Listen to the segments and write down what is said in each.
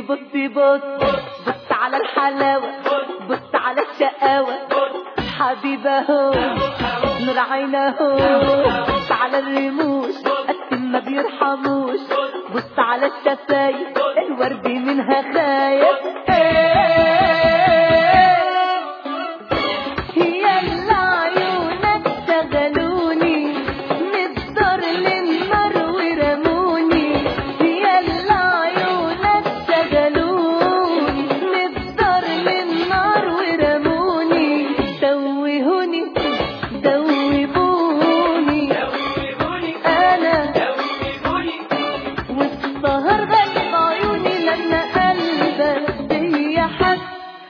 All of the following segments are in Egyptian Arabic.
بصي بصي بص بص على الحلاوة بص على الشقاوة حبيبة هو نور عينه بص على الرموش قسم ما بيرحموش بص على الشفايف الورد منها خايف يلا عيونك شغلوني من الدار للنار ورموني يلا عيونك شغلوني من الدار للنار ورموني توهوني دوبوني انا والسهر غلب عيوني لما قلبك بيا حس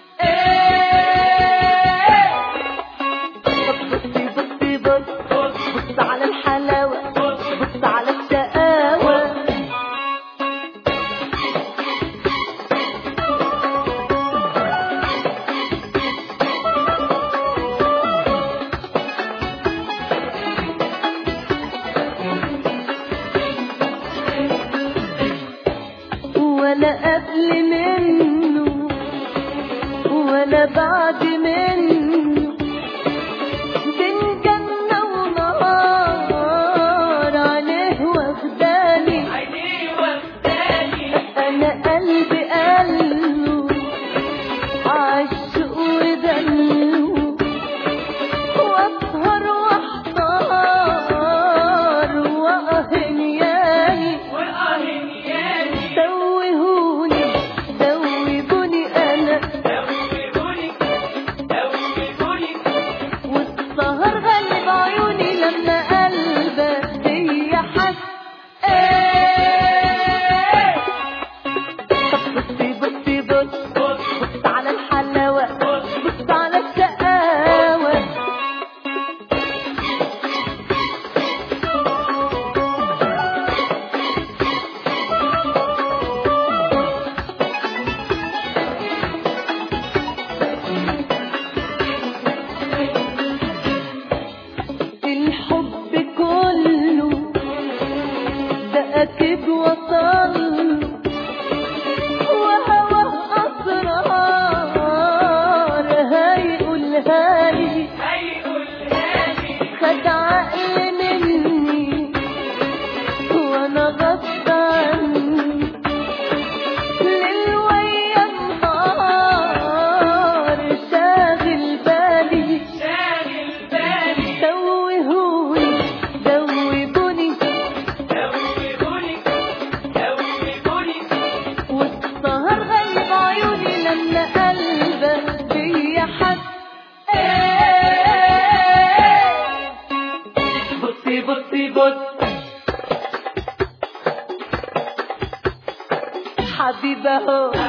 بصي بصي بص بص على الحلاوة بص على الشقاوة ولا قبل منه ولا بعد منه بين جنة ونهار عليه واخداني انا قلبي قلبه عشق ودلو واسهر واحتار واهنياني توهوني دوبوني انا والسهر غلب عيوني لما قلبك بيا حس ايه طب بصي بصي بص بص على الحلاوة بص على الشقاوة الحب كله ده اكيد وصل وهوى اسرار هيقولها لي خد عقل مني وانا غصب عني ليل ويا نهار شاغل بالي توهوني دوبوني والسهر غيب عيوني لما قلبك بيا حس بصي بصي بص حبيبة هو